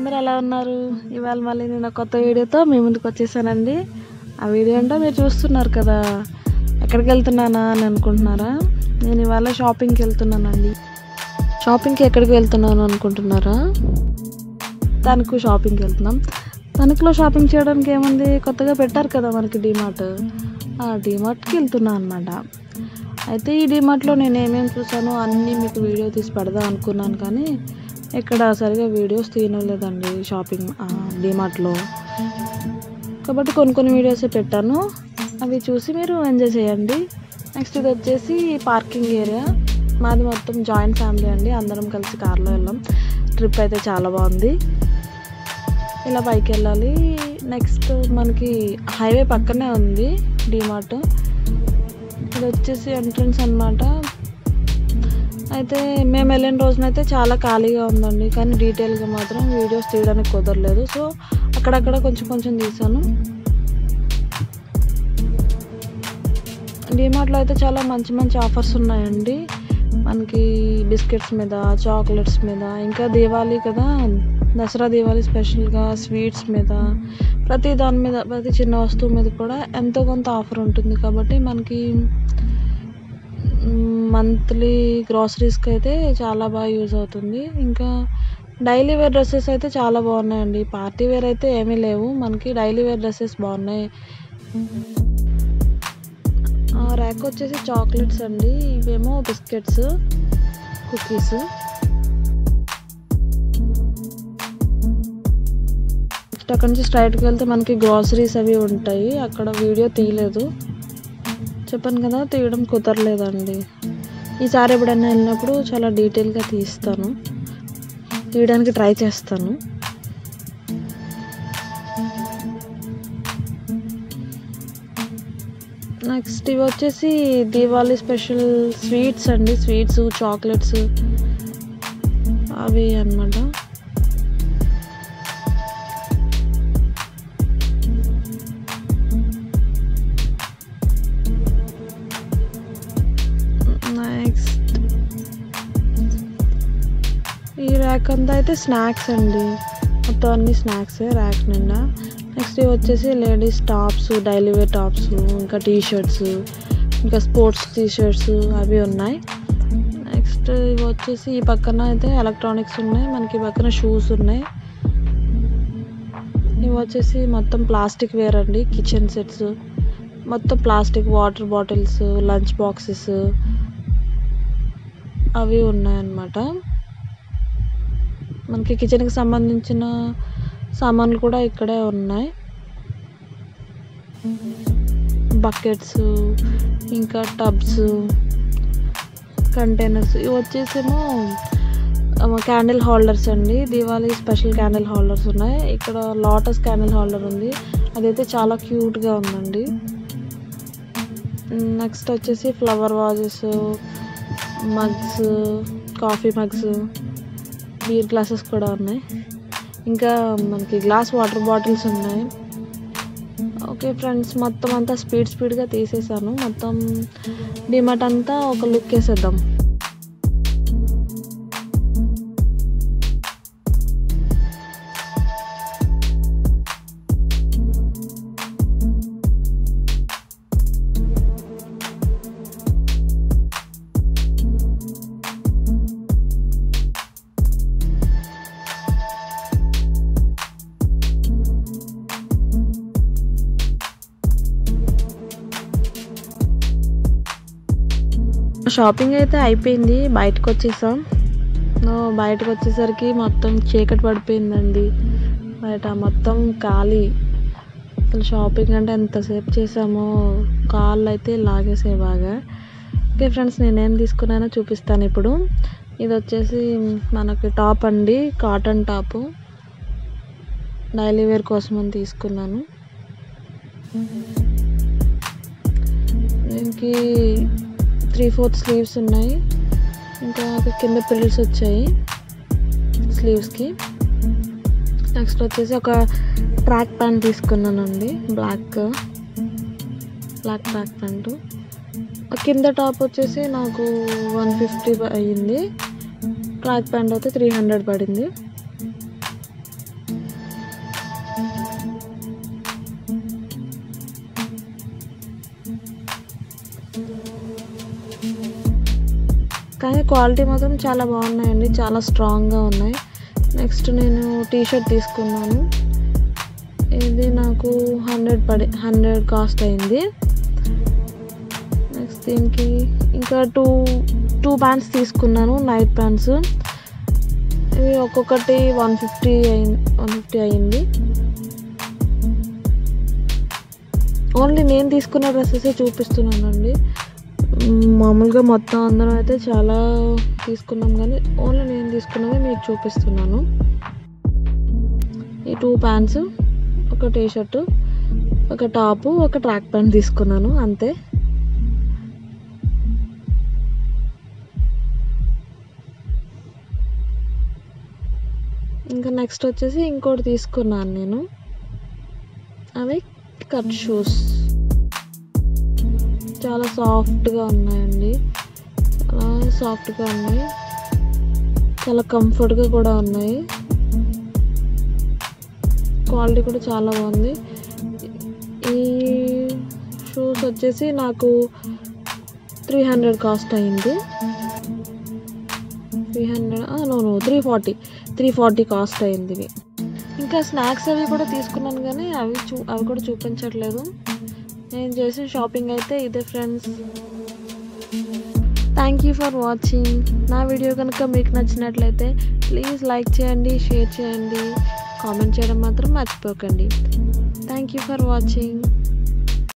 అందరూ ఎలా ఉన్నారు ఇవాళ మళ్ళీ నేను ఒక కొత్త వీడియోతో మీ ముందుకు వచ్చేసానండి ఆ వీడియో అంటే మీరు చూస్తున్నారు కదా ఎక్కడికి వెళ్తున్నానా అని అనుకుంటున్నారా నేను ఇవాళ షాపింగ్కి వెళ్తున్నానండి షాపింగ్కి ఎక్కడికి వెళ్తున్నాను అనుకుంటున్నారా తణుకు షాపింగ్కి వెళ్తున్నాం తణుకులో షాపింగ్ చేయడానికి ఏముంది కొత్తగా పెట్టారు కదా మనకి డీమార్ట్ ఆ డీమార్ట్కి వెళ్తున్నా అనమాట అయితే ఈ డీమార్ట్లో నేను ఏమేమి చూసానో అన్నీ మీకు వీడియో తీసి పెడదాం అనుకున్నాను కానీ ఇక్కడ సరిగా వీడియోస్ తీయలేదండి షాపింగ్ డీమార్ట్లో కాబట్టి కొన్ని కొన్ని వీడియోసే పెట్టాను అవి చూసి మీరు ఎంజాయ్ చేయండి నెక్స్ట్ ఇది వచ్చేసి పార్కింగ్ ఏరియా మాది మొత్తం జాయింట్ ఫ్యామిలీ అండి అందరం కలిసి కార్లో వెళ్ళాం ట్రిప్ అయితే చాలా బాగుంది ఇలా పైకి వెళ్ళాలి నెక్స్ట్ మనకి హైవే పక్కనే ఉంది డిమార్ట్ ఇది వచ్చేసి ఎంట్రన్స్ అన్నమాట అయితే మేము వెళ్ళిన రోజునైతే చాలా ఖాళీగా ఉందండి కానీ డీటెయిల్గా మాత్రం వీడియోస్ తీయడానికి కుదరలేదు సో అక్కడక్కడ కొంచెం కొంచెం తీసాను డిమార్ట్లో అయితే చాలా మంచి మంచి ఆఫర్స్ ఉన్నాయండి మనకి బిస్కెట్స్ మీద చాక్లెట్స్ మీద ఇంకా దీవాలి కదా దసరా దీవాలి స్పెషల్గా స్వీట్స్ మీద ప్రతి దాని మీద ప్రతి చిన్న వస్తువు మీద కూడా ఎంతో కొంత ఆఫర్ ఉంటుంది కాబట్టి మనకి మంత్లీ గ్రాసరీస్కి అయితే చాలా బాగా యూజ్ అవుతుంది ఇంకా డైలీ వేర్ డ్రెస్సెస్ అయితే చాలా బాగున్నాయండి పార్టీ వేర్ అయితే ఏమీ లేవు మనకి డైలీ వేర్ డ్రెస్సెస్ బాగున్నాయి ర్యాక్ వచ్చేసి చాక్లెట్స్ అండి ఇవేమో బిస్కెట్స్ కుకీస్ నెక్స్ట్ అక్కడ నుంచి స్ట్రైట్కి వెళ్తే మనకి గ్రాసరీస్ అవి ఉంటాయి అక్కడ వీడియో తీయలేదు చెప్పాను కదా తీయడం కుదరలేదండి ఈసారి ఎప్పుడైనా వెళ్ళినప్పుడు చాలా డీటెయిల్గా తీస్తాను తీయడానికి ట్రై చేస్తాను నెక్స్ట్ ఇవి వచ్చేసి దీవాలి స్పెషల్ స్వీట్స్ అండి స్వీట్స్ చాక్లెట్స్ అవి అన్నమాట నెక్స్ట్ ఈ ర్యాక్ అంతా అయితే స్నాక్స్ అండి మొత్తం అన్ని స్నాక్స్ ర్యాక్ నిండా నెక్స్ట్ ఇవి వచ్చేసి ladies tops daily wear tops ఇంకా టీ షర్ట్స్ ఇంకా స్పోర్ట్స్ టీ షర్ట్స్ అవి ఉన్నాయి నెక్స్ట్ ఇవి వచ్చేసి ఈ పక్కన అయితే ఎలక్ట్రానిక్స్ ఉన్నాయి మనకి ఈ పక్కన షూస్ ఉన్నాయి ఇవి వచ్చేసి మొత్తం ప్లాస్టిక్ వేర్ అండి కిచెన్ సెట్స్ మొత్తం plastic water bottles lunch boxes అవి ఉన్నాయన్నమాట మనకి కిచెన్కి సంబంధించిన సామాన్లు కూడా ఇక్కడే ఉన్నాయి బకెట్స్ ఇంకా టబ్స్ కంటైనర్స్ ఇవి వచ్చేసేమో క్యాండిల్ హోల్డర్స్ అండి దివాళీ స్పెషల్ క్యాండిల్ హోల్డర్స్ ఉన్నాయి ఇక్కడ లోటస్ క్యాండిల్ హోల్డర్ ఉంది అదైతే చాలా క్యూట్గా ఉందండి నెక్స్ట్ వచ్చేసి flower vases mugs coffee mugs beer glasses కూడా ఉన్నాయి ఇంకా మనకి గ్లాస్ వాటర్ బాటిల్స్ ఉన్నాయి ఓకే ఫ్రెండ్స్ మొత్తం అంతా స్పీడ్ స్పీడ్గా తీసేసాను మొత్తం డిమార్ట్ అంతా ఒక లుక్ వేసేద్దాం షాపింగ్ అయితే అయిపోయింది బయటకు వచ్చేసాం బయటకు వచ్చేసరికి మొత్తం చీకటి పడిపోయిందండి బయట మొత్తం ఖాళీ అసలు షాపింగ్ అంటే ఎంతసేపు చేసామో కాళ్ళు అయితే లాగేసే బాగా ఓకే ఫ్రెండ్స్ నేనేం తీసుకున్నానో చూపిస్తాను ఇప్పుడు ఇది వచ్చేసి మనకి టాప్ అండి కాటన్ టాపు డైలీ వేర్ కోసం అని తీసుకున్నాను దీనికి త్రీ ఫోర్త్ స్లీవ్స్ ఉన్నాయి ఇంకా కింద ప్రిల్స్ వచ్చాయి స్లీవ్స్కి నెక్స్ట్ వచ్చేసి ఒక ట్రాక్ ప్యాంట్ తీసుకున్నానండి బ్లాక్ బ్లాక్ ట్రాక్ ప్యాంటు కింద టాప్ వచ్చేసి నాకు వన్ ఫిఫ్టీ అయ్యింది ట్రాక్ ప్యాంట్ అయితే త్రీ హండ్రెడ్ పడింది కానీ క్వాలిటీ మాత్రం చాలా బాగున్నాయండి చాలా స్ట్రాంగ్గా ఉన్నాయి నెక్స్ట్ నేను టీ షర్ట్ తీసుకున్నాను ఇది నాకు హండ్రెడ్ పడి హండ్రెడ్ కాస్ట్ అయింది నెక్స్ట్ దీనికి ఇంకా టూ టూ ప్యాంట్స్ తీసుకున్నాను నైట్ ప్యాంట్స్ ఇవి ఒక్కొక్కటి వన్ ఫిఫ్టీ అయింది వన్ ఫిఫ్టీ అయింది ఓన్లీ నేను తీసుకున్న డ్రెస్సెస్ చూపిస్తున్నానండి మ్, మామూలుగా మొత్తం అందరం అయితే చాలా తీసుకున్నాం కానీ ఓన్లీ నేను తీసుకున్నవి మీకు చూపిస్తున్నాను ఈ టూ ప్యాంట్స్ ఒక టీ షర్టు ఒక టాపు ఒక ట్రాక్ ప్యాంట్ తీసుకున్నాను అంతే ఇంకా నెక్స్ట్ వచ్చేసి ఇంకోటి తీసుకున్నాను నేను అవి కట్ షూస్ చాలా సాఫ్ట్గా ఉన్నాయండి చాలా సాఫ్ట్గా ఉన్నాయి చాలా కంఫర్ట్గా కూడా ఉన్నాయి క్వాలిటీ కూడా చాలా బాగుంది ఈ షూస్ వచ్చేసి నాకు త్రీ హండ్రెడ్ కాస్ట్ అయింది three hundred no no three forty three forty cost అయింది ఇవి ఇంకా స్నాక్స్ అవి కూడా తీసుకున్నాను కానీ అవి చూ అవి కూడా చూపించట్లేదు నేను చేసిన షాపింగ్ అయితే ఇదే friends thank you for watching నా వీడియో కనుక మీకు నచ్చినట్లయితే ప్లీజ్ లైక్ చేయండి షేర్ చేయండి కామెంట్ చేయడం మాత్రం మర్చిపోకండి థ్యాంక్ యూ ఫర్ వాచింగ్